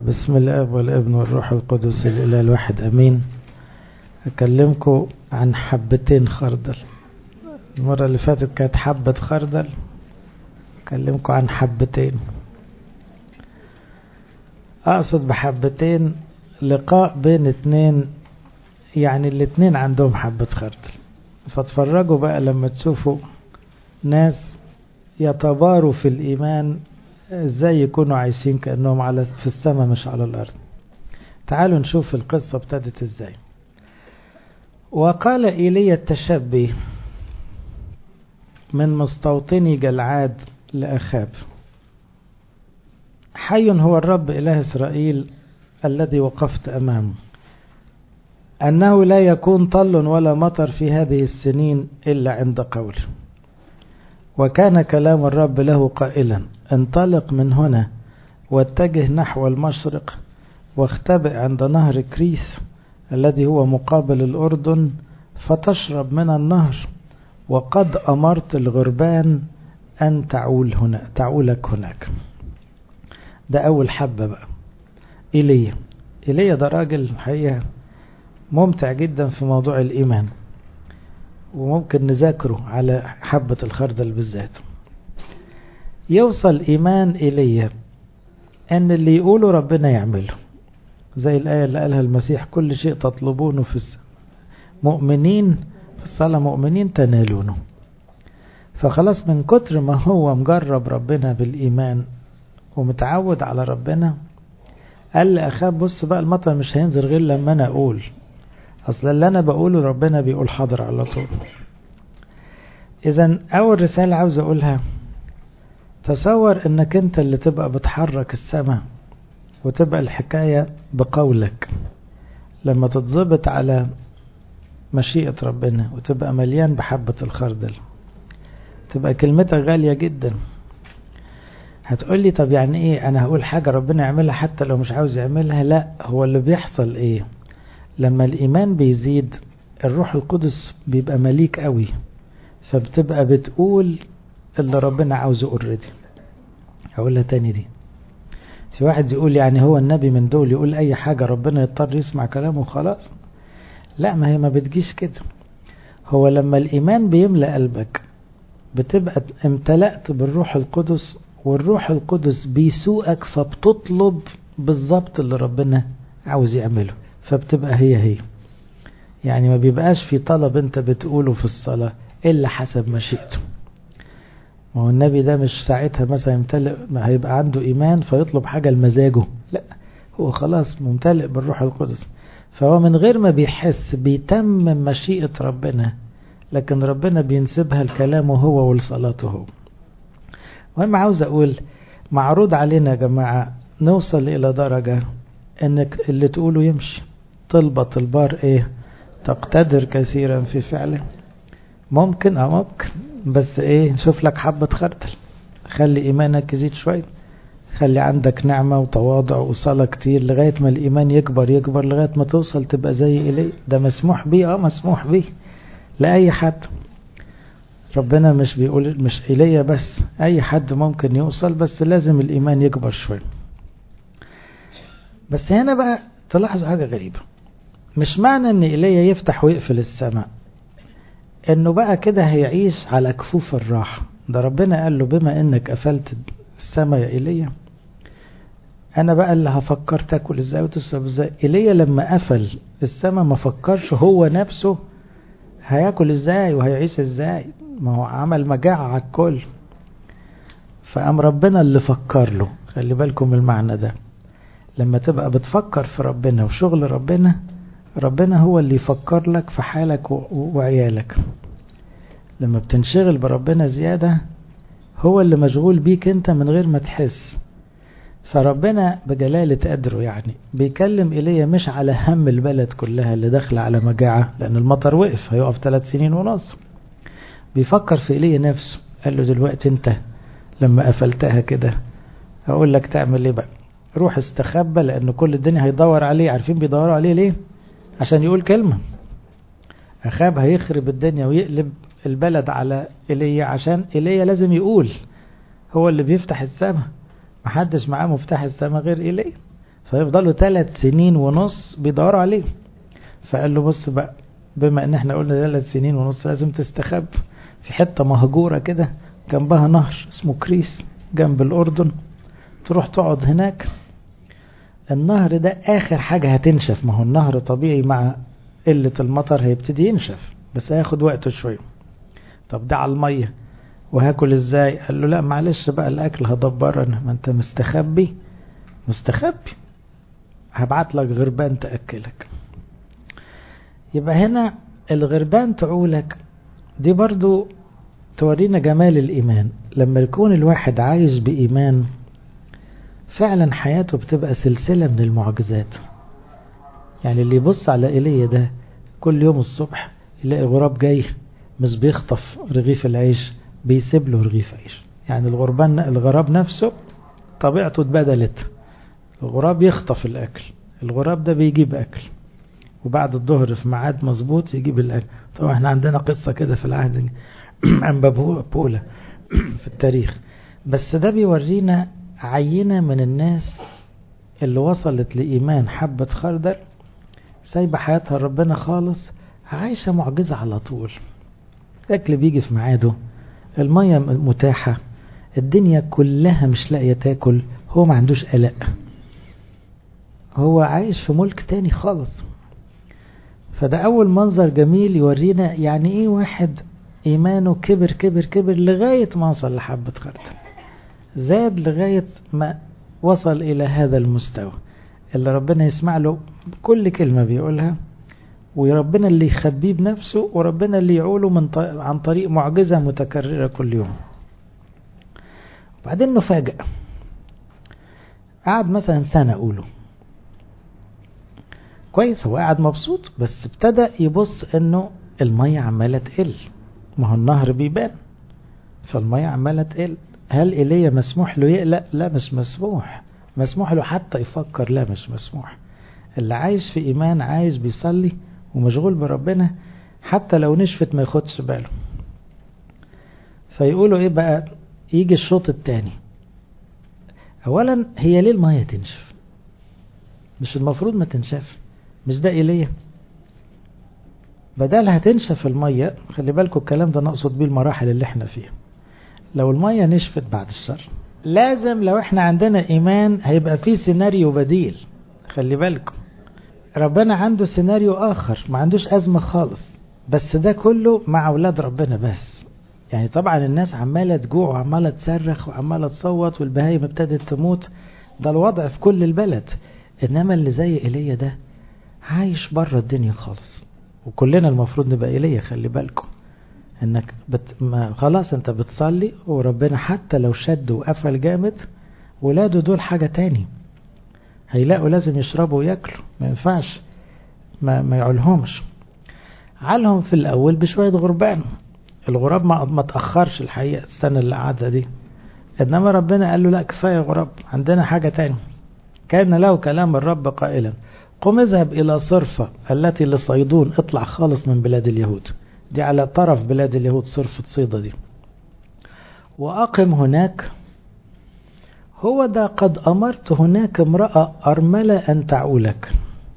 بسم الاب والابن والروح القدس الاله الواحد امين اكلمكم عن حبتين خردل المره اللي فاتت كانت حبه خردل اكلمكم عن حبتين اقصد بحبتين لقاء بين اتنين يعني الاتنين عندهم حبه خردل فاتفرجوا بقى لما تشوفوا ناس يتباروا في الايمان ازاي يكونوا عايشين كانهم على في السماء مش على الارض تعالوا نشوف القصه ابتدت ازاي وقال ايليا التشبي من مستوطني جلعاد لاخاب حي هو الرب اله اسرائيل الذي وقفت امامه انه لا يكون طل ولا مطر في هذه السنين الا عند قوله وكان كلام الرب له قائلا انطلق من هنا واتجه نحو المشرق واختبئ عند نهر كريث الذي هو مقابل الأردن فتشرب من النهر وقد أمرت الغربان أن تعول هنا تعولك هناك ده أول حبة بقى إيليا إيليا ده راجل حقيقة ممتع جدا في موضوع الإيمان وممكن نذاكره على حبة الخردل بالذات يوصل إيمان إلي أن اللي يقوله ربنا يعمله زي الآية اللي قالها المسيح كل شيء تطلبونه في مؤمنين في الصلاة مؤمنين تنالونه فخلاص من كتر ما هو مجرب ربنا بالإيمان ومتعود على ربنا قال لأخاب بص بقى المطر مش هينزل غير لما أنا أقول أصل اللي أنا بقوله ربنا بيقول حاضر على طول إذا أول رسالة عاوز أقولها تصور انك انت اللي تبقى بتحرك السماء وتبقى الحكاية بقولك لما تتظبط على مشيئة ربنا وتبقى مليان بحبة الخردل تبقى كلمتك غالية جدا هتقولي طب يعني ايه انا هقول حاجة ربنا يعملها حتى لو مش عاوز يعملها لا هو اللي بيحصل ايه لما الايمان بيزيد الروح القدس بيبقى مليك قوي فبتبقى بتقول اللي ربنا عاوزه اوريدي هقولها تاني دي في واحد يقول يعني هو النبي من دول يقول اي حاجة ربنا يضطر يسمع كلامه وخلاص لا ما هي ما بتجيش كده هو لما الايمان بيملأ قلبك بتبقى امتلأت بالروح القدس والروح القدس بيسوقك فبتطلب بالظبط اللي ربنا عاوز يعمله فبتبقى هي هي يعني ما بيبقاش في طلب انت بتقوله في الصلاة الا حسب مشيئته ما هو النبي ده مش ساعتها مثلا يمتلئ هيبقى عنده إيمان فيطلب حاجة لمزاجه لا هو خلاص ممتلئ بالروح القدس فهو من غير ما بيحس بيتمم مشيئة ربنا لكن ربنا بينسبها لكلامه هو ولصلاته هو المهم عاوز أقول معروض علينا يا جماعة نوصل إلى درجة إنك اللي تقوله يمشي طلبة البار إيه تقتدر كثيرا في فعله ممكن اه ممكن بس ايه نشوف لك حبة خردل خلي ايمانك يزيد شوية خلي عندك نعمة وتواضع وصلاة كتير لغاية ما الايمان يكبر يكبر لغاية ما توصل تبقى زي إلي ده مسموح بيه اه مسموح بيه لأي حد ربنا مش بيقول مش إلي بس أي حد ممكن يوصل بس لازم الإيمان يكبر شوية بس هنا بقى تلاحظوا حاجة غريبة مش معنى ان إلي يفتح ويقفل السماء انه بقى كده هيعيش على كفوف الراحة ده ربنا قال له بما انك قفلت السماء يا ايليا انا بقى اللي هفكر تاكل ازاي وتشرب ازاي ايليا لما قفل السماء ما فكرش هو نفسه هياكل ازاي وهيعيش ازاي ما هو عمل مجاعة على الكل فقام ربنا اللي فكر له خلي بالكم المعنى ده لما تبقى بتفكر في ربنا وشغل ربنا ربنا هو اللي يفكر لك في حالك وعيالك لما بتنشغل بربنا زيادة هو اللي مشغول بيك انت من غير ما تحس فربنا بجلالة قدره يعني بيكلم إليه مش على هم البلد كلها اللي داخلة على مجاعة لأن المطر وقف هيقف ثلاث سنين ونص بيفكر في إليه نفسه قال له دلوقتي انت لما قفلتها كده هقول لك تعمل ايه بقى روح استخبى لأن كل الدنيا هيدور عليه عارفين بيدوروا عليه ليه عشان يقول كلمة أخاب هيخرب الدنيا ويقلب البلد على إيليا عشان إيليا لازم يقول هو اللي بيفتح السماء محدش معاه مفتاح السماء غير إيليا فيفضلوا ثلاث سنين ونص بيدوروا عليه فقال له بص بقى بما ان احنا قلنا ثلاث سنين ونص لازم تستخب في حتة مهجورة كده جنبها نهر اسمه كريس جنب الأردن تروح تقعد هناك النهر ده آخر حاجة هتنشف ما هو النهر طبيعي مع قلة المطر هيبتدي ينشف بس هياخد وقته شوية طب ده على المية وهاكل ازاي قال له لا معلش بقى الأكل هدبر أنا ما انت مستخبي مستخبي هبعت لك غربان تأكلك يبقى هنا الغربان تعولك دي برضو تورينا جمال الإيمان لما يكون الواحد عايش بإيمان فعلا حياته بتبقى سلسلة من المعجزات يعني اللي يبص على إيليا ده كل يوم الصبح يلاقي غراب جاي مش بيخطف رغيف العيش بيسيب له رغيف عيش يعني الغربان الغراب نفسه طبيعته اتبدلت الغراب يخطف الأكل الغراب ده بيجيب أكل وبعد الظهر في ميعاد مظبوط يجيب الأكل طبعا احنا عندنا قصة كده في العهد عن بولا في التاريخ بس ده بيورينا عينة من الناس اللي وصلت لإيمان حبة خردل سايبة حياتها ربنا خالص عايشة معجزة على طول الأكل بيجي في ميعاده المية متاحة الدنيا كلها مش لاقية تاكل هو ما عندوش قلق هو عايش في ملك تاني خالص فده أول منظر جميل يورينا يعني إيه واحد إيمانه كبر كبر كبر لغاية ما وصل لحبة خردل زاد لغاية ما وصل إلى هذا المستوى اللي ربنا يسمع له كل كلمة بيقولها وربنا اللي يخبيه بنفسه وربنا اللي يعوله من ط... عن طريق معجزة متكررة كل يوم وبعدين نفاجأ قعد مثلا سنة أقوله كويس هو قاعد مبسوط بس ابتدى يبص انه المية عمالة تقل ما هو النهر بيبان فالمية عمالة تقل هل إيليا مسموح له يقلق لا مش مسموح مسموح له حتى يفكر لا مش مسموح اللي عايش في إيمان عايز بيصلي ومشغول بربنا حتى لو نشفت ما ياخدش باله فيقولوا ايه بقى يجي الشوط التاني اولا هي ليه المية تنشف مش المفروض ما تنشف مش ده إيليا بدلها تنشف المية خلي بالكم الكلام ده نقصد بيه المراحل اللي احنا فيها لو المية نشفت بعد الشر لازم لو احنا عندنا ايمان هيبقى في سيناريو بديل خلي بالكم ربنا عنده سيناريو اخر ما عندوش ازمة خالص بس ده كله مع اولاد ربنا بس يعني طبعا الناس عمالة تجوع وعمالة تصرخ وعمالة تصوت والبهايم ابتدت تموت ده الوضع في كل البلد انما اللي زي ايليا ده عايش بره الدنيا خالص وكلنا المفروض نبقى ايليا خلي بالكم انك بت... ما خلاص انت بتصلي وربنا حتى لو شد وقفل جامد ولاده دول حاجة تاني هيلاقوا لازم يشربوا وياكلوا ما ينفعش ما, ما يعولهمش عالهم في الاول بشوية غربان الغراب ما, ما تأخرش الحقيقة السنة اللي قعدها دي انما ربنا قال له لا كفاية غراب عندنا حاجة تاني كان له كلام الرب قائلا قم اذهب الى صرفة التي لصيدون اطلع خالص من بلاد اليهود دي على طرف بلاد اليهود صرفة صيدا دي وأقم هناك هو ده قد أمرت هناك امرأة أرملة أن تعولك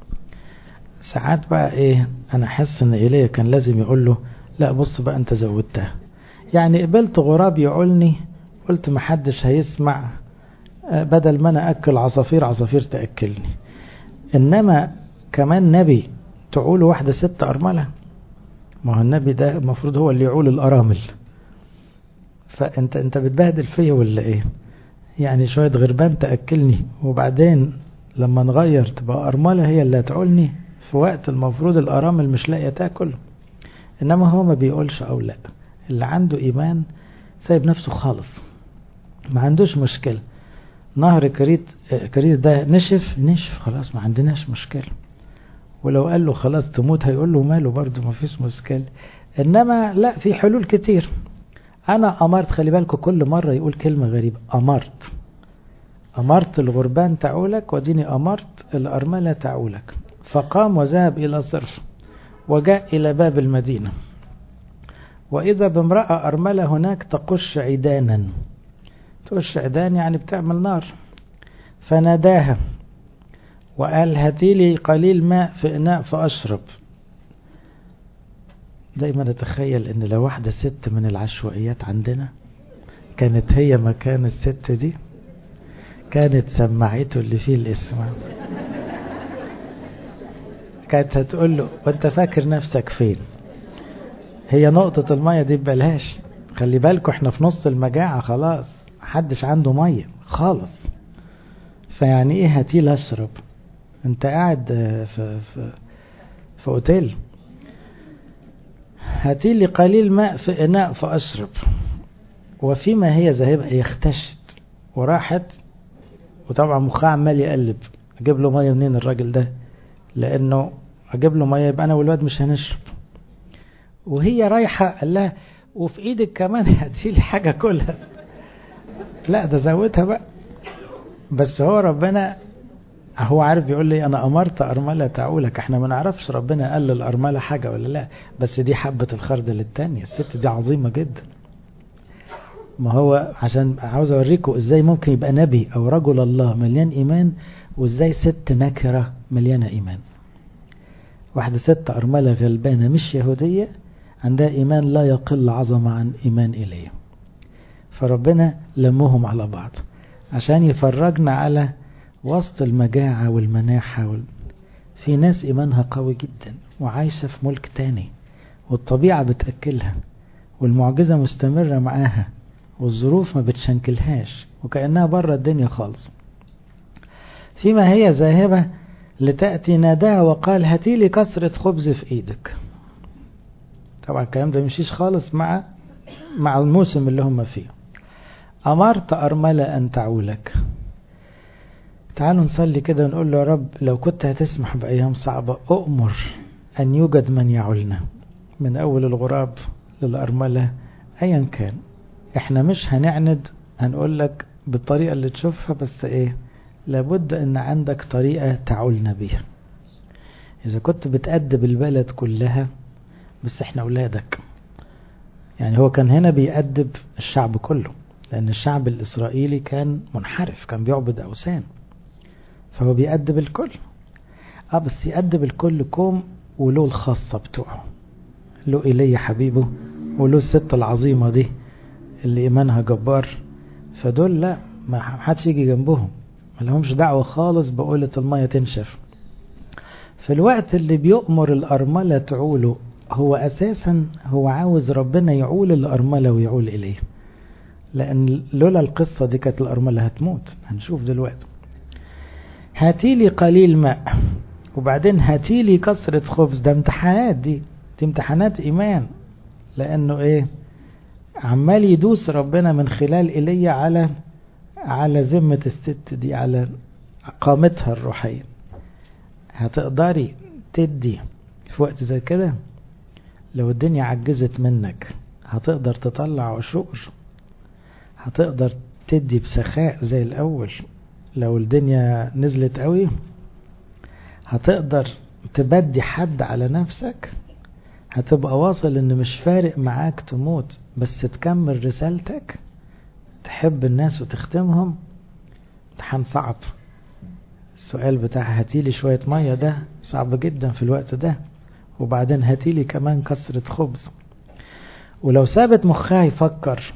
ساعات بقى إيه أنا حس إن إيليا كان لازم يقول له لا بص بقى أنت زودتها يعني قبلت غراب يعولني قلت محدش هيسمع بدل ما أنا أكل عصافير عصافير تأكلني إنما كمان نبي تعول واحدة ست أرملة ما هو النبي ده المفروض هو اللي يعول الأرامل فأنت أنت بتبهدل فيا ولا إيه يعني شوية غربان تأكلني وبعدين لما نغير تبقى أرملة هي اللي هتعولني في وقت المفروض الأرامل مش لاقية تاكل إنما هو ما بيقولش أو لا اللي عنده إيمان سايب نفسه خالص ما عندوش مشكلة نهر كريت كريت ده نشف نشف خلاص ما عندناش مشكلة ولو قال له خلاص تموت هيقول له ماله برضه ما فيش مشكلة انما لا في حلول كتير انا امرت خلي بالكم كل مرة يقول كلمة غريبة امرت امرت الغربان تعولك وديني امرت الارملة تعولك فقام وذهب الى صرف وجاء الى باب المدينة واذا بامرأة ارملة هناك تقش عيدانا تقش عيدان يعني بتعمل نار فناداها وقال هاتي لي قليل ماء في إناء فأشرب دايما أتخيل إن لو واحدة ست من العشوائيات عندنا كانت هي مكان الست دي كانت سمعته اللي فيه الاسم كانت هتقول له وانت فاكر نفسك فين هي نقطة المية دي ببلاش خلي بالكوا احنا في نص المجاعة خلاص محدش عنده مية خالص فيعني ايه هاتيل اشرب انت قاعد في في في اوتيل هاتيلي قليل ماء في اناء فاشرب وفيما هي ذاهبة هي اختشت وراحت وطبعا مخها عمال يقلب اجيب له ميه منين الراجل ده لانه اجيب له ميه يبقى انا والواد مش هنشرب وهي رايحه قال لها وفي ايدك كمان هتشيل حاجه كلها لا ده زودها بقى بس هو ربنا هو عارف بيقول لي انا امرت ارمله تعولك احنا ما نعرفش ربنا قال للارمله حاجه ولا لا بس دي حبه الخردل التانية الست دي عظيمه جدا ما هو عشان عاوز اوريكم ازاي ممكن يبقى نبي او رجل الله مليان ايمان وازاي ست نكره مليانه ايمان واحده ست ارمله غلبانه مش يهوديه عندها ايمان لا يقل عظمه عن ايمان ايليا فربنا لمهم على بعض عشان يفرجنا على وسط المجاعة والمناحة وال... في ناس إيمانها قوي جدا وعايشة في ملك تاني والطبيعة بتأكلها والمعجزة مستمرة معاها والظروف ما بتشنكلهاش وكأنها بره الدنيا خالص فيما هي ذاهبة لتأتي ناداها وقال هاتي لي كسرة خبز في ايدك طبعا الكلام ده مشيش خالص مع مع الموسم اللي هم فيه أمرت أرملة أن تعولك تعالوا نصلي كده ونقول له يا رب لو كنت هتسمح بأيام صعبة أؤمر أن يوجد من يعولنا من أول الغراب للأرملة أيا كان احنا مش هنعند هنقول لك بالطريقة اللي تشوفها بس ايه لابد ان عندك طريقة تعولنا بيها اذا كنت بتأدب البلد كلها بس احنا اولادك يعني هو كان هنا بيأدب الشعب كله لان الشعب الاسرائيلي كان منحرف كان بيعبد اوثان فهو بيأدب الكل اه بس يأدب الكل كوم وله الخاصة بتوعه له إلي حبيبه وله الست العظيمة دي اللي إيمانها جبار فدول لا ما حدش يجي جنبهم ما لهمش دعوة خالص بقولة المية تنشف في الوقت اللي بيؤمر الأرملة تعوله هو أساسا هو عاوز ربنا يعول الأرملة ويعول إليه لأن لولا القصة دي كانت الأرملة هتموت هنشوف دلوقتي هاتيلي قليل ماء وبعدين هاتيلي كسرة خبز ده امتحانات دي دي امتحانات إيمان لأنه إيه عمال يدوس ربنا من خلال إيليا على على ذمة الست دي على قامتها الروحية هتقدري تدي في وقت زي كده لو الدنيا عجزت منك هتقدر تطلع عشور هتقدر تدي بسخاء زي الأول لو الدنيا نزلت قوي هتقدر تبدي حد على نفسك هتبقى واصل ان مش فارق معاك تموت بس تكمل رسالتك تحب الناس وتختمهم امتحان صعب السؤال بتاع هاتيلي شوية مية ده صعب جدا في الوقت ده وبعدين هاتيلي كمان كسرة خبز ولو سابت مخها يفكر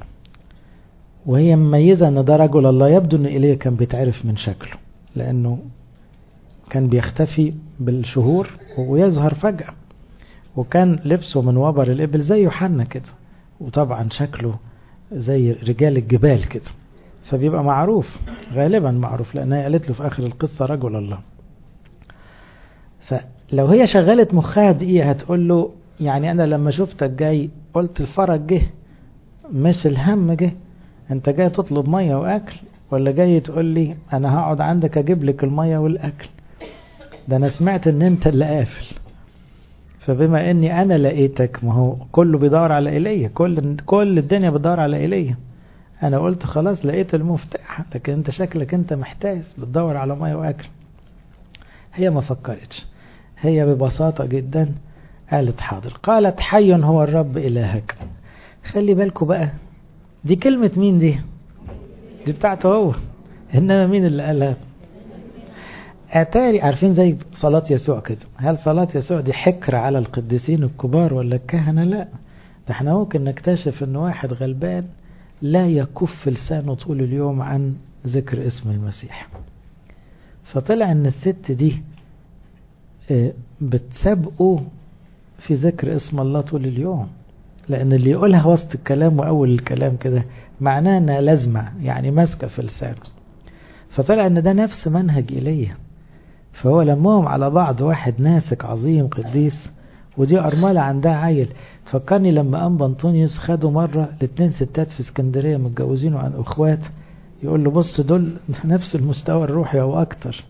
وهي مميزة ان ده رجل الله يبدو ان ايليا كان بيتعرف من شكله لانه كان بيختفي بالشهور ويظهر فجأة وكان لبسه من وبر الإبل زي يوحنا كده وطبعا شكله زي رجال الجبال كده فبيبقى معروف غالبا معروف لأنها قالت له في آخر القصة رجل الله فلو هي شغلت مخها دقيقة هتقول له يعني أنا لما شفتك جاي قلت الفرج جه مش الهم جه أنت جاي تطلب مية وأكل ولا جاي تقول لي أنا هقعد عندك أجيب لك المية والأكل ده أنا سمعت إن أنت اللي قافل فبما اني انا لقيتك ما هو كله بيدور على ايليا كل كل الدنيا بتدور على ايليا انا قلت خلاص لقيت المفتاح لكن انت شكلك انت محتاس بتدور على ميه واكل هي ما فكرتش هي ببساطة جدا قالت حاضر قالت حي هو الرب إلهك خلي بالكوا بقى دي كلمة مين دي دي بتاعته هو إنما مين اللي قالها اتاري عارفين زي صلاة يسوع كده هل صلاة يسوع دي حكر على القديسين الكبار ولا الكهنة لا ده احنا ممكن نكتشف ان واحد غلبان لا يكف لسانه طول اليوم عن ذكر اسم المسيح فطلع ان الست دي بتسابقه في ذكر اسم الله طول اليوم لان اللي يقولها وسط الكلام واول الكلام كده معناه انها لازمة يعني ماسكة في لسانه فطلع ان ده نفس منهج ايليا فهو لمهم على بعض واحد ناسك عظيم قديس ودي أرملة عندها عيل تفكرني لما أنبا أنطونيوس خدوا مرة الاتنين ستات في اسكندرية متجوزين عن أخوات يقول له بص دول نفس المستوى الروحي أو أكتر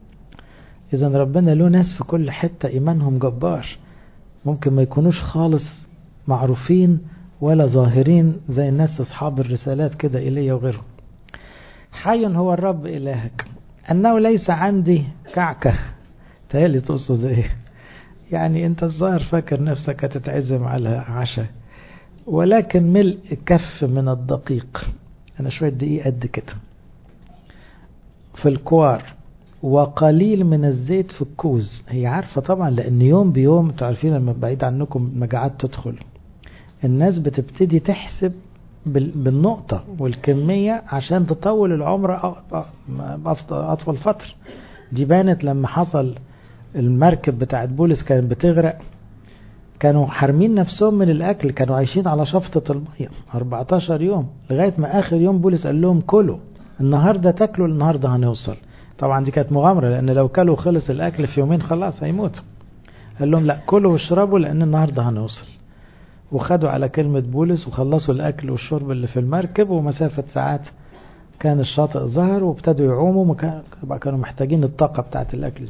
إذا ربنا له ناس في كل حتة إيمانهم جبار ممكن ما يكونوش خالص معروفين ولا ظاهرين زي الناس أصحاب الرسالات كده إلي وغيرهم حي هو الرب إلهك أنه ليس عندي كعكة تهيألي تقصد إيه يعني أنت الظاهر فاكر نفسك هتتعزم على عشاء ولكن ملء كف من الدقيق أنا شوية دقيق قد كده في الكوار وقليل من الزيت في الكوز هي عارفة طبعا لأن يوم بيوم تعرفين لما بعيد عنكم المجاعات تدخل الناس بتبتدي تحسب بالنقطة والكمية عشان تطول العمر أطول فترة دي بانت لما حصل المركب بتاعت بولس كانت بتغرق كانوا حارمين نفسهم من الأكل كانوا عايشين على شفطة المية 14 يوم لغاية ما آخر يوم بولس قال لهم كلوا النهاردة تاكلوا النهاردة هنوصل طبعا دي كانت مغامرة لأن لو كلوا خلص الأكل في يومين خلاص هيموتوا قال لهم لا كلوا واشربوا لأن النهاردة هنوصل وخدوا على كلمة بولس وخلصوا الأكل والشرب اللي في المركب ومسافة ساعات كان الشاطئ ظهر وابتدوا يعوموا كانوا محتاجين الطاقة بتاعت الأكل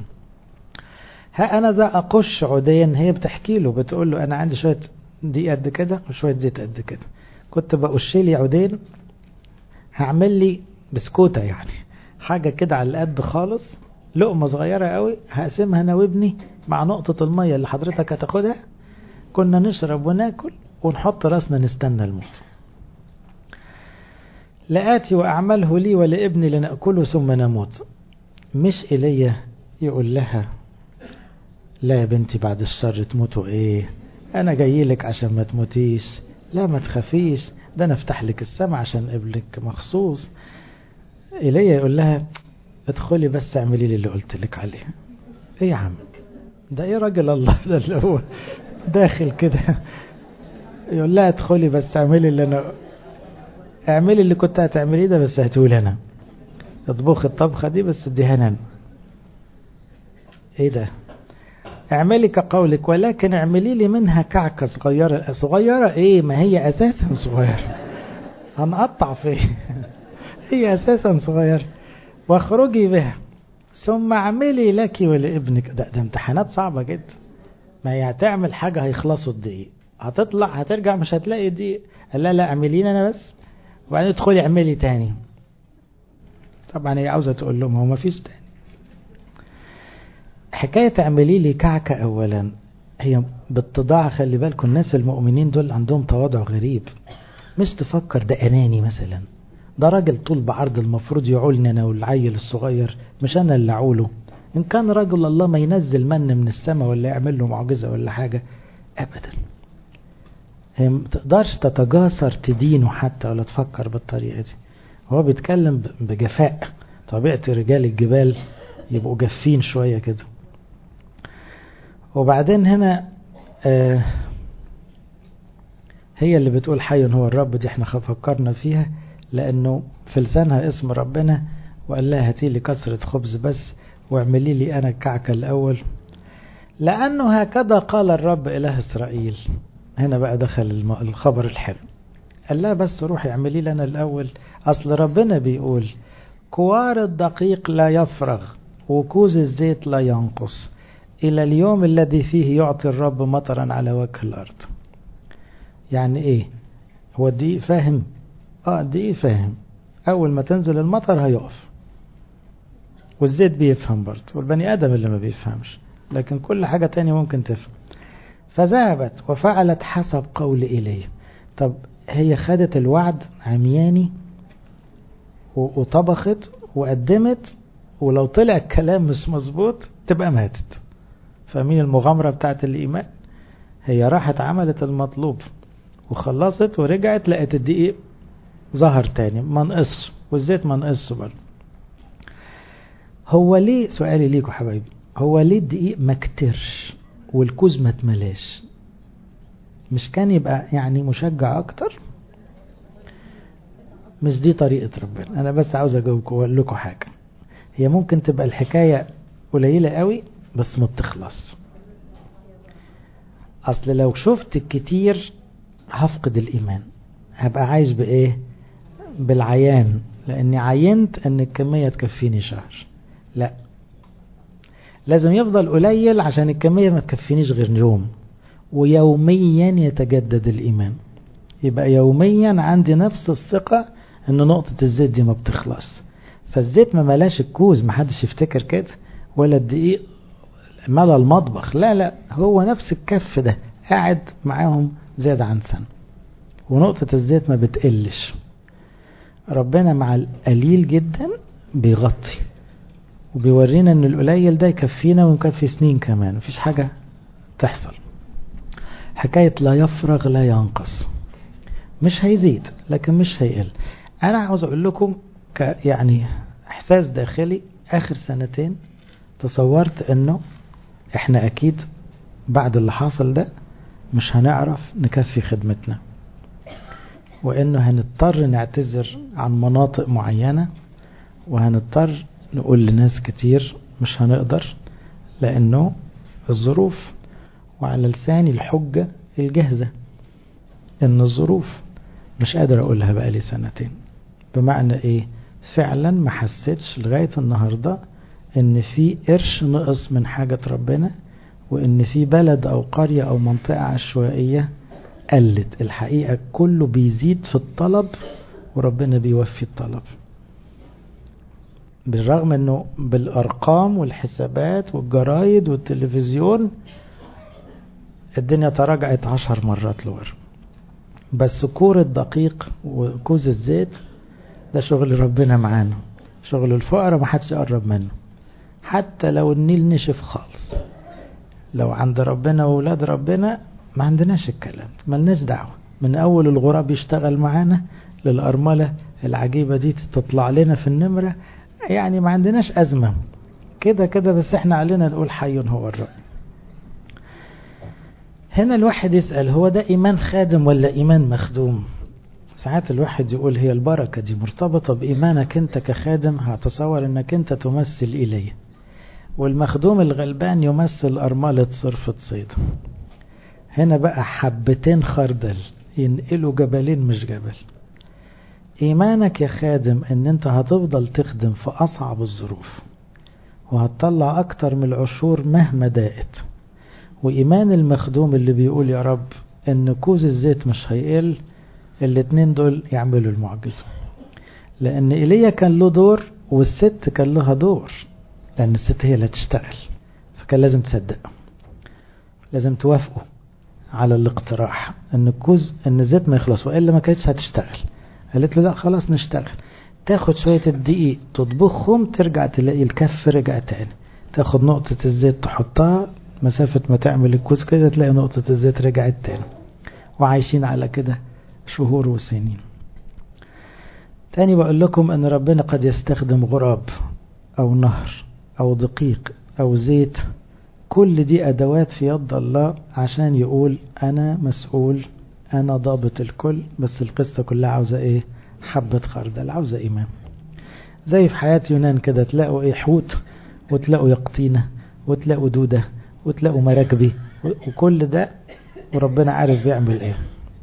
ها أنا ذا أقش عوديا هي بتحكي له بتقول له أنا عندي شوية دي قد كده وشوية زيت قد كده كنت بقش لي عودين هعمل لي بسكوتة يعني حاجة كده على القد خالص لقمة صغيرة قوي هقسمها أنا وابني مع نقطة المية اللي حضرتك هتاخدها كنا نشرب وناكل ونحط راسنا نستنى الموت لآتي وأعمله لي ولابني لنأكله ثم نموت مش إلي يقول لها لا يا بنتي بعد الشر تموتوا ايه انا جاي لك عشان ما تموتيش لا ما تخافيش ده انا افتح لك السماء عشان ابنك مخصوص إلي يقول لها ادخلي بس اعملي لي اللي قلت لك عليه ايه يا عم ده ايه راجل الله ده اللي هو داخل كده يقول لها ادخلي بس اعملي اللي انا اعملي اللي كنت هتعمليه ده بس هتقول انا اطبخ الطبخه دي بس اديها انا ايه ده اعملي كقولك ولكن اعملي لي منها كعكة صغيرة صغيرة ايه ما هي اساسا صغيرة هنقطع فيه هي اساسا صغيرة واخرجي بها ثم اعملي لك ولابنك ده, ده امتحانات صعبة جدا ما هي هتعمل حاجة هيخلصوا الدقيق هتطلع هترجع مش هتلاقي دقيق قال لا لا اعملين انا بس وبعدين ادخلي اعملي تاني طبعا هي عاوزة تقول لهم هو ما فيش تاني حكاية اعملي لي كعكة أولا هي بالتضاع خلي بالكم الناس المؤمنين دول عندهم تواضع غريب مش تفكر ده أناني مثلا ده راجل طول بعرض المفروض يعولني أنا والعيل الصغير مش أنا اللي أعوله إن كان رجل الله ما ينزل من من السماء ولا يعمل له معجزة ولا حاجة أبدا هي ما تقدرش تتجاسر تدينه حتى ولا تفكر بالطريقة دي هو بيتكلم بجفاء طبيعة رجال الجبال يبقوا جافين شوية كده وبعدين هنا آه هي اللي بتقول حي هو الرب دي احنا فكرنا فيها لانه في لسانها اسم ربنا وقال لها هاتي لي كسرة خبز بس واعملي لي انا الكعكة الاول لانه هكذا قال الرب اله اسرائيل هنا بقى دخل الخبر الحلو قال لها بس روحي اعملي لي انا الاول اصل ربنا بيقول كوار الدقيق لا يفرغ وكوز الزيت لا ينقص إلى اليوم الذي فيه يعطي الرب مطرا على وجه الأرض يعني إيه هو الدقيق فاهم آه الدقيق فاهم أول ما تنزل المطر هيقف والزيت بيفهم برضه والبني آدم اللي ما بيفهمش لكن كل حاجة تانية ممكن تفهم فذهبت وفعلت حسب قول إليه طب هي خدت الوعد عمياني وطبخت وقدمت ولو طلع الكلام مش مظبوط تبقى ماتت فاهمين المغامرة بتاعت الإيمان هي راحت عملت المطلوب وخلصت ورجعت لقت الدقيق ظهر تاني ما نقصش والزيت ما نقصش برضه هو ليه سؤالي ليكوا حبايبي هو ليه الدقيق ما كترش والكوز ما اتملاش مش كان يبقى يعني مشجع اكتر مش دي طريقة ربنا انا بس عاوز اجاوبكم واقول لكم حاجة هي ممكن تبقى الحكاية قليلة قوي بس ما بتخلص اصل لو شفت كتير هفقد الايمان هبقى عايش بايه بالعيان لاني عينت ان الكمية تكفيني شهر لا لازم يفضل قليل عشان الكمية ما تكفينيش غير يوم ويوميا يتجدد الإيمان يبقى يوميا عندي نفس الثقة ان نقطة الزيت دي ما بتخلص فالزيت ما ملاش الكوز ما حدش يفتكر كده ولا الدقيق ملا المطبخ لا لا هو نفس الكف ده قاعد معاهم زاد عن سنة ونقطة الزيت ما بتقلش ربنا مع القليل جدا بيغطي وبيورينا ان القليل ده يكفينا ويكفي سنين كمان مفيش حاجة تحصل حكاية لا يفرغ لا ينقص مش هيزيد لكن مش هيقل انا عاوز اقول لكم ك يعني احساس داخلي اخر سنتين تصورت انه احنا اكيد بعد اللي حاصل ده مش هنعرف نكفي خدمتنا وانه هنضطر نعتذر عن مناطق معينة وهنضطر نقول لناس كتير مش هنقدر لانه الظروف وعلى لساني الحجة الجاهزة ان الظروف مش قادر اقولها بقالي سنتين بمعنى ايه فعلا ما حسيتش لغاية النهاردة ان في قرش نقص من حاجة ربنا وان في بلد او قرية او منطقة عشوائية قلت الحقيقة كله بيزيد في الطلب وربنا بيوفي الطلب بالرغم انه بالارقام والحسابات والجرايد والتلفزيون الدنيا تراجعت عشر مرات لورا بس كور الدقيق وكوز الزيت ده شغل ربنا معانا شغل الفقراء ما حدش يقرب منه حتى لو النيل نشف خالص لو عند ربنا وولاد ربنا ما عندناش الكلام ملناش دعوة من أول الغراب يشتغل معانا للأرملة العجيبة دي تطلع لنا في النمرة يعني ما عندناش أزمة كده كده بس احنا علينا نقول حي هو الرب هنا الواحد يسأل هو ده إيمان خادم ولا إيمان مخدوم ساعات الواحد يقول هي البركة دي مرتبطة بإيمانك أنت كخادم هتصور أنك أنت تمثل إليه والمخدوم الغلبان يمثل أرملة صرفة صيد هنا بقى حبتين خردل ينقلوا جبلين مش جبل إيمانك يا خادم أن أنت هتفضل تخدم في أصعب الظروف وهتطلع أكتر من العشور مهما دقت وإيمان المخدوم اللي بيقول يا رب أن كوز الزيت مش هيقل الاتنين دول يعملوا المعجزة لأن إيليا كان له دور والست كان لها دور لأن الست هي اللي تشتغل فكان لازم تصدق لازم توافقوا على الاقتراح ان الكوز ان الزيت ما يخلص والا ما كانتش هتشتغل قالت له لا خلاص نشتغل تاخد شوية الدقيق تطبخهم ترجع تلاقي الكف رجع تاني تاخد نقطة الزيت تحطها مسافة ما تعمل الكوز كده تلاقي نقطة الزيت رجعت تاني وعايشين على كده شهور وسنين تاني بقول لكم ان ربنا قد يستخدم غراب او نهر او دقيق او زيت كل دي ادوات في يد الله عشان يقول انا مسؤول انا ضابط الكل بس القصة كلها عاوزة ايه حبة خردل عاوزة ايمان زي في حياة يونان كده تلاقوا ايه حوت وتلاقوا يقطينة وتلاقوا دودة وتلاقوا مراكبي وكل ده وربنا عارف بيعمل ايه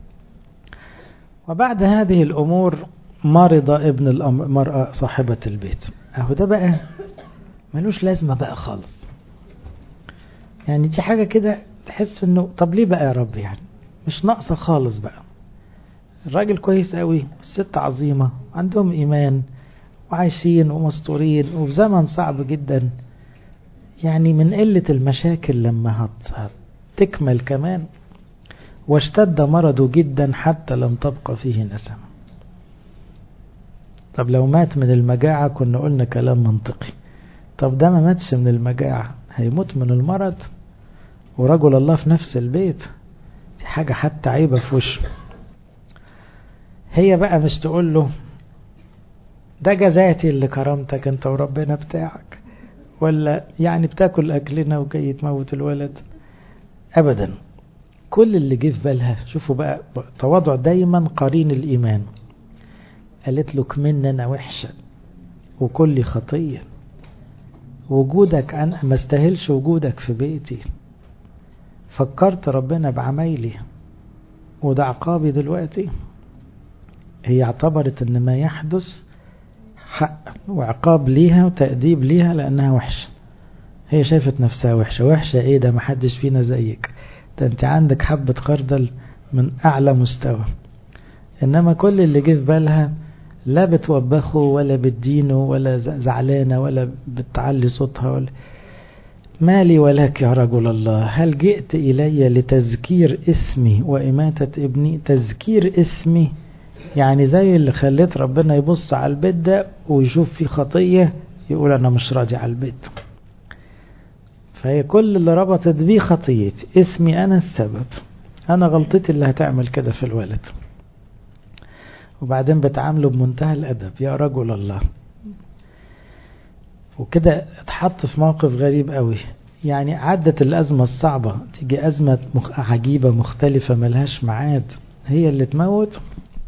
وبعد هذه الامور مرض ابن المرأة صاحبة البيت اهو ده بقى ملوش لازمة بقى خالص يعني دي حاجة كده تحس انه طب ليه بقى يا رب يعني مش ناقصة خالص بقى الراجل كويس قوي الست عظيمة عندهم ايمان وعايشين ومستورين وفي زمن صعب جدا يعني من قلة المشاكل لما هتكمل كمان واشتد مرضه جدا حتى لم تبقى فيه نسمة طب لو مات من المجاعة كنا قلنا كلام منطقي طب ده ما ماتش من المجاعة هيموت من المرض ورجل الله في نفس البيت دي حاجة حتى عيبة في وشه هي بقى مش تقول له ده جزاتي اللي كرمتك انت وربنا بتاعك ولا يعني بتاكل اكلنا وجاي تموت الولد ابدا كل اللي جه في بالها شوفوا بقى تواضع دايما قرين الايمان قالت له كمن انا وحشه وكل خطيه وجودك انا ما استاهلش وجودك في بيتي فكرت ربنا بعمايلي وده عقابي دلوقتي هي اعتبرت ان ما يحدث حق وعقاب ليها وتأديب ليها لأنها وحشة هي شافت نفسها وحشة وحشة ايه ده محدش فينا زيك ده انت عندك حبة خردل من أعلى مستوى إنما كل اللي جه في بالها لا بتوبخه ولا بتدينه ولا زعلانة ولا بتعلي صوتها ولا مالي ولك يا رجل الله هل جئت إلي لتذكير اسمي وإماتة ابني تذكير اسمي يعني زي اللي خليت ربنا يبص على البيت ده ويشوف فيه خطية يقول أنا مش راضي على البيت فهي كل اللي ربطت بيه خطيتي اسمي أنا السبب أنا غلطتي اللي هتعمل كده في الولد وبعدين بتعامله بمنتهى الأدب يا رجل الله وكده اتحط في موقف غريب قوي يعني عدت الأزمة الصعبة تيجي أزمة مخ... عجيبة مختلفة ملهاش معاد هي اللي تموت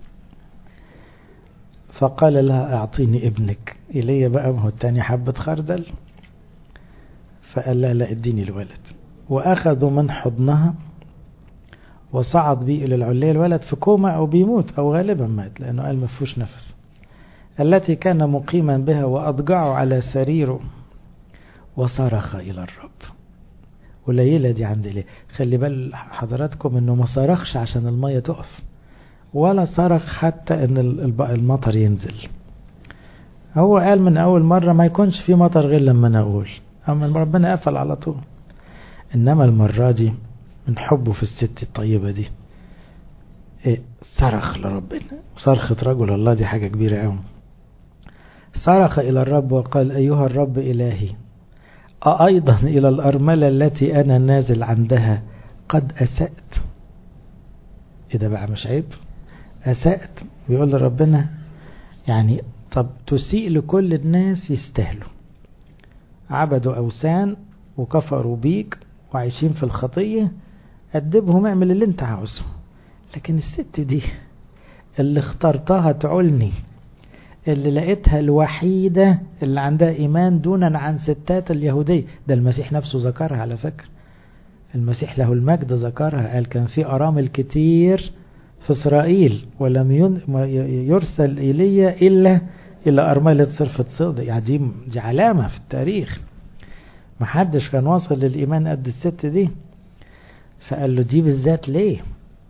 فقال لها اعطيني ابنك إلي بقى ما هو التاني حبة خردل فقال لها لا اديني الولد وأخذوا من حضنها وصعد بيه إلى العلية الولد في كوما أو بيموت أو غالبا مات لأنه قال ما فيهوش نفس التي كان مقيما بها وأضجعه على سريره وصرخ إلى الرب قليلة دي عند ليه خلي بال حضراتكم انه ما صرخش عشان المية تقف ولا صرخ حتى ان المطر ينزل هو قال من اول مرة ما يكونش في مطر غير لما انا اقول اما ربنا قفل على طول انما المرة دي من حبه في الست الطيبة دي إيه صرخ لربنا صرخة رجل الله دي حاجة كبيرة قوي صرخ إلى الرب وقال أيها الرب إلهي أأيضا إلى الأرملة التي أنا نازل عندها قد أسأت إيه ده بقى مش عيب أسأت بيقول لربنا يعني طب تسيء لكل الناس يستاهلوا عبدوا أوثان وكفروا بيك وعايشين في الخطية أدبهم اعمل اللي انت عاوزه لكن الست دي اللي اخترتها تعولني اللي لقيتها الوحيدة اللي عندها إيمان دونا عن ستات اليهودية ده المسيح نفسه ذكرها على فكرة المسيح له المجد ذكرها قال كان في أرامل كتير في إسرائيل ولم يرسل إلي إلا إلى أرملة صرفة صدق يعني دي, دي علامة في التاريخ محدش كان واصل للإيمان قد الست دي فقال له دي بالذات ليه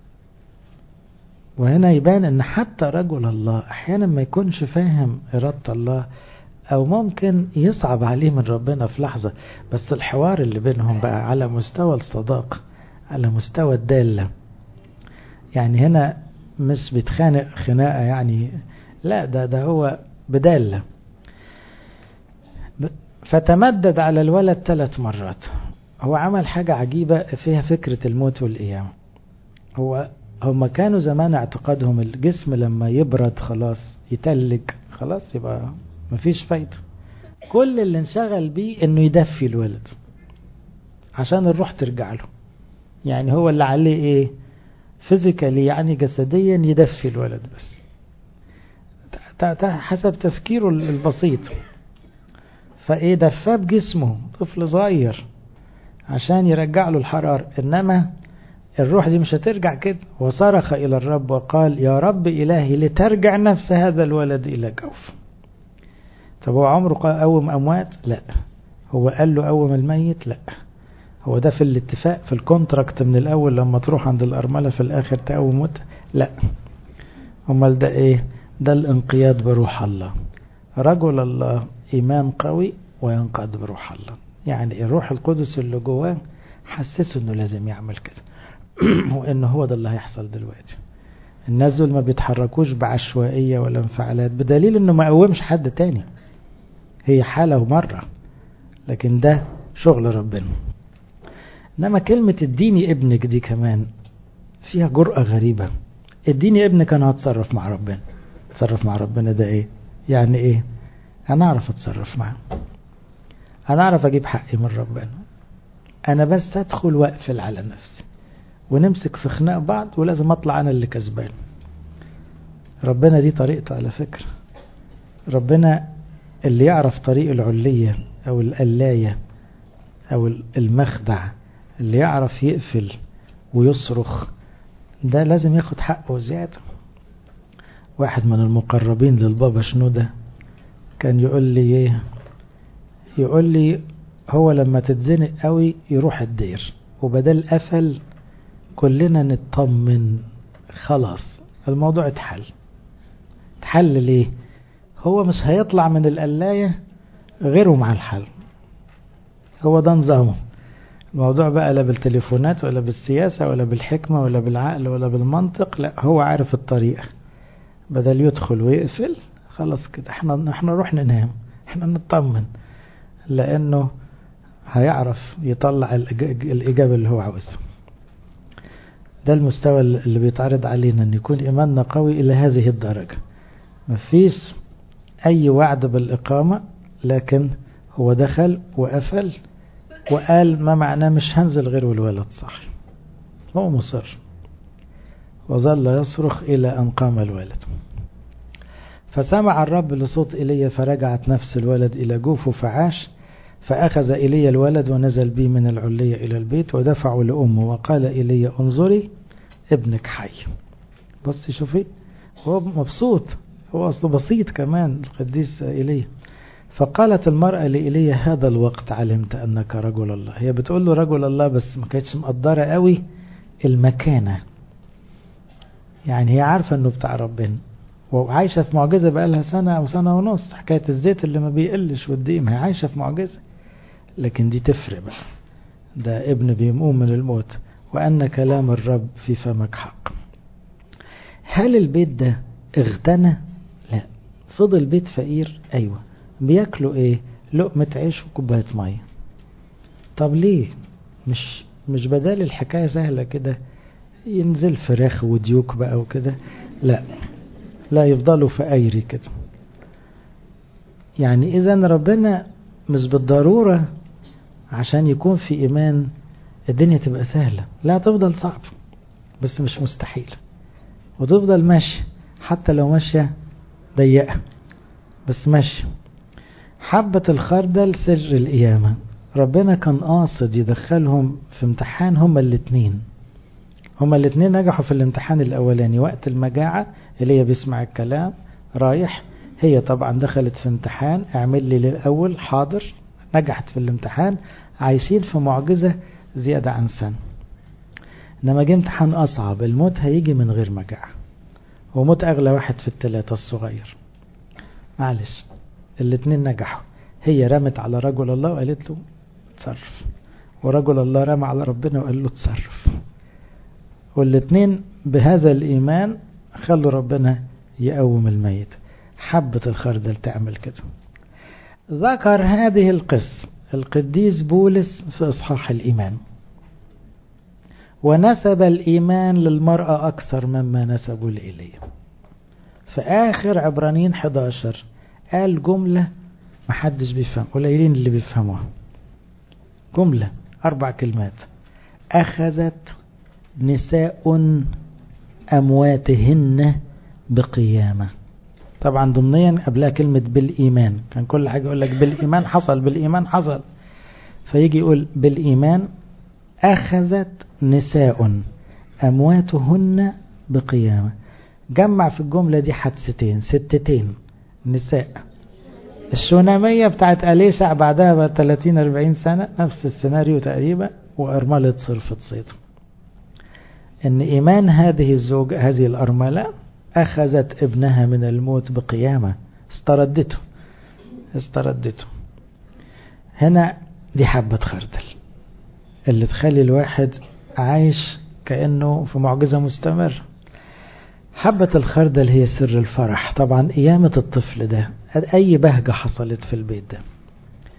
وهنا يبان ان حتى رجل الله احيانا ما يكونش فاهم ارادة الله او ممكن يصعب عليه من ربنا في لحظة بس الحوار اللي بينهم بقى على مستوى الصداقة على مستوى الدالة يعني هنا مش بيتخانق خناقة يعني لا ده ده هو بدالة فتمدد على الولد ثلاث مرات هو عمل حاجة عجيبة فيها فكرة الموت والقيامة هو هم كانوا زمان اعتقادهم الجسم لما يبرد خلاص يتلج خلاص يبقى مفيش فايدة كل اللي انشغل بيه انه يدفي الولد عشان الروح ترجع له يعني هو اللي عليه ايه فيزيكالي يعني جسديا يدفي الولد بس حسب تفكيره البسيط فايه دفاه بجسمه طفل صغير عشان يرجع له الحرارة انما الروح دي مش هترجع كده وصرخ إلى الرب وقال يا رب إلهي لترجع نفس هذا الولد إلى جوف طب هو عمره قوم أموات لا هو قال له قوم الميت لا هو ده في الاتفاق في الكونتراكت من الأول لما تروح عند الأرملة في الآخر تقوم موت لا امال ده إيه ده الانقياد بروح الله رجل الله إيمان قوي وينقاد بروح الله يعني الروح القدس اللي جواه حسسه انه لازم يعمل كده وان هو ده اللي هيحصل دلوقتي الناس دول ما بيتحركوش بعشوائية ولا انفعالات بدليل انه ما قومش حد تاني هي حالة ومرة لكن ده شغل ربنا انما كلمة اديني ابنك دي كمان فيها جرأة غريبة اديني ابنك انا هتصرف مع ربنا اتصرف مع ربنا ده ايه يعني ايه انا اعرف اتصرف معاه انا اعرف اجيب حقي من ربنا انا بس ادخل واقفل على نفسي ونمسك في خناق بعض ولازم اطلع انا اللي كسبان ربنا دي طريقته على فكرة ربنا اللي يعرف طريق العلية او القلاية او المخدع اللي يعرف يقفل ويصرخ ده لازم ياخد حقه زيادة واحد من المقربين للبابا شنودة كان يقول لي ايه يقول لي هو لما تتزنق قوي يروح الدير وبدل قفل كلنا نطمن خلاص الموضوع اتحل اتحل ليه هو مش هيطلع من القلاية غيره مع الحل هو ده نظامه الموضوع بقى لا بالتليفونات ولا بالسياسة ولا بالحكمة ولا بالعقل ولا بالمنطق لا هو عارف الطريقة بدل يدخل ويقفل خلاص كده احنا احنا نروح ننام احنا نطمن لانه هيعرف يطلع الإجابة اللي هو عاوزها ده المستوى اللي بيتعرض علينا أن يكون إيماننا قوي إلى هذه الدرجة مفيش أي وعد بالإقامة لكن هو دخل وقفل وقال ما معناه مش هنزل غير والولد صح هو مصر وظل يصرخ إلى أن قام الولد فسمع الرب لصوت إيليا فرجعت نفس الولد إلى جوفه فعاش فأخذ إيليا الولد ونزل به من العلية إلى البيت ودفعه لأمه وقال إيليا انظري ابنك حي بصي شوفي هو مبسوط هو أصله بسيط كمان القديس إيليا فقالت المرأة لإيليا هذا الوقت علمت أنك رجل الله هي بتقول له رجل الله بس ما كانتش مقدرة قوي المكانة يعني هي عارفة أنه بتاع ربنا وعايشة في معجزة بقى لها سنة أو سنة ونص حكاية الزيت اللي ما بيقلش والدقيق ما هي عايشة في معجزة لكن دي تفرق بقى ده ابن بيقوم من الموت وأن كلام الرب في فمك حق هل البيت ده اغتنى لا فضل بيت فقير أيوة بياكلوا ايه لقمة عيش وكوباية مية طب ليه مش مش بدال الحكاية سهلة كده ينزل فراخ وديوك بقى وكده لا لا يفضلوا فقيري كده يعني اذا ربنا مش بالضرورة عشان يكون في ايمان الدنيا تبقى سهلة لا تفضل صعب بس مش مستحيل وتفضل ماشي حتى لو ماشية ضيقة بس ماشي حبة الخردل سر القيامة ربنا كان قاصد يدخلهم في امتحان هما الاتنين هما الاتنين نجحوا في الامتحان الاولاني وقت المجاعة اللي هي بيسمع الكلام رايح هي طبعا دخلت في امتحان اعمل لي للاول حاضر نجحت في الامتحان عايشين في معجزة زيادة عن سنة انما جه امتحان اصعب الموت هيجي من غير مجاعة وموت اغلى واحد في التلاتة الصغير معلش الاتنين نجحوا هي رمت على رجل الله وقالت له تصرف ورجل الله رمى على ربنا وقال له تصرف والاتنين بهذا الإيمان خلوا ربنا يقوم الميت حبة الخردل تعمل كده ذكر هذه القصة القديس بولس في إصحاح الإيمان ونسب الإيمان للمرأة أكثر مما نسبوا لإليه في آخر عبرانيين 11 قال جملة محدش بيفهم قليلين اللي بيفهموها جملة أربع كلمات أخذت نساء أمواتهن بقيامة طبعا ضمنيا قبلها كلمة بالإيمان كان كل حاجة يقول لك بالإيمان حصل بالإيمان حصل فيجي يقول بالإيمان أخذت نساء أمواتهن بقيامة جمع في الجملة دي حادثتين ستتين نساء الشونامية بتاعت أليسع بعدها ب 30 40 سنة نفس السيناريو تقريبا وأرملة صرفت صيد إن إيمان هذه الزوجة هذه الأرملة أخذت ابنها من الموت بقيامة استردته استردته هنا دي حبة خردل اللي تخلي الواحد عايش كأنه في معجزة مستمرة حبة الخردل هي سر الفرح طبعا قيامة الطفل ده أي بهجة حصلت في البيت ده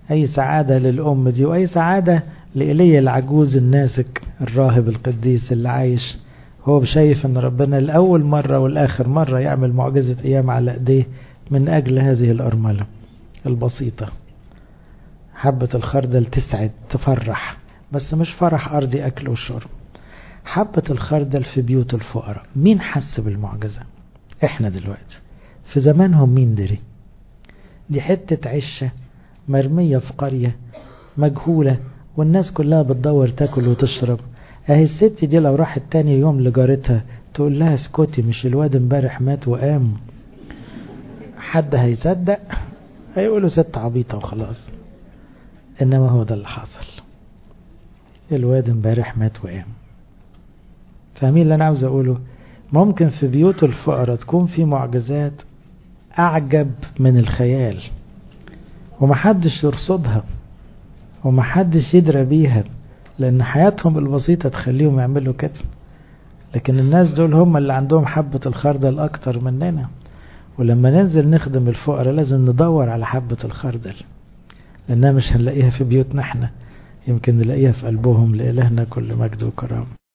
أي سعادة للأم دي وأي سعادة لإيليا العجوز الناسك الراهب القديس اللي عايش هو شايف ان ربنا الأول مرة والآخر مرة يعمل معجزة أيام على إيديه من أجل هذه الأرملة البسيطة حبة الخردل تسعد تفرح بس مش فرح أرضي أكل وشرب حبة الخردل في بيوت الفقراء مين حس بالمعجزة احنا دلوقتي في زمانهم مين دري دي حتة عشة مرمية في قرية مجهولة والناس كلها بتدور تاكل وتشرب اهي الست دي لو راحت تاني يوم لجارتها تقول لها اسكتي مش الواد امبارح مات وقام حد هيصدق هيقولوا ست عبيطة وخلاص انما هو ده اللي حصل الواد امبارح مات وقام فاهمين اللي انا عاوز اقوله ممكن في بيوت الفقراء تكون في معجزات اعجب من الخيال ومحدش يرصدها ومحدش يدرى بيها لان حياتهم البسيطة تخليهم يعملوا كده لكن الناس دول هم اللي عندهم حبة الخردل اكتر مننا ولما ننزل نخدم الفقراء لازم ندور على حبة الخردل لانها مش هنلاقيها في بيوتنا احنا يمكن نلاقيها في قلبهم لإلهنا كل مجد وكرامه